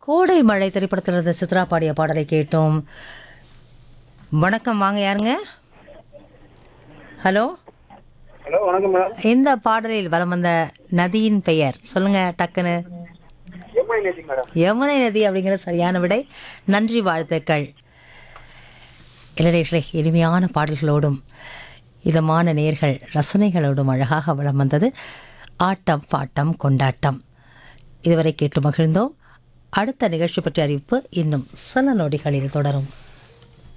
கோடை மழை திரைப்படத்தில் இருந்த சித்ரா பாடிய பாடலை கேட்டோம் வணக்கம் வாங்க யாருங்க ஹலோ ஹலோ வணக்கம் மேடம் இந்த பாடலில் வலம் வந்த நதியின் பெயர் சொல்லுங்க டக்குன்னு எம்ஐ நேசிங் மேடம் யமுனை நதி அப்படிங்கிற சரியான விடை நன்றி வாழ்த்துக்கள் இளைஞர்களே எளிமையான பாடல்களோடும் இதமான நேர்கள் ரசனைகளோடும் அழகாக வலம் வந்தது ஆட்டம் பாட்டம் கொண்டாட்டம் இதுவரை கேட்டு மகிழ்ந்தோம் அடுத்த நிகழ்ச்சி பற்றிய அறிவிப்பு இன்னும் சில நொடிகளில் தொடரும்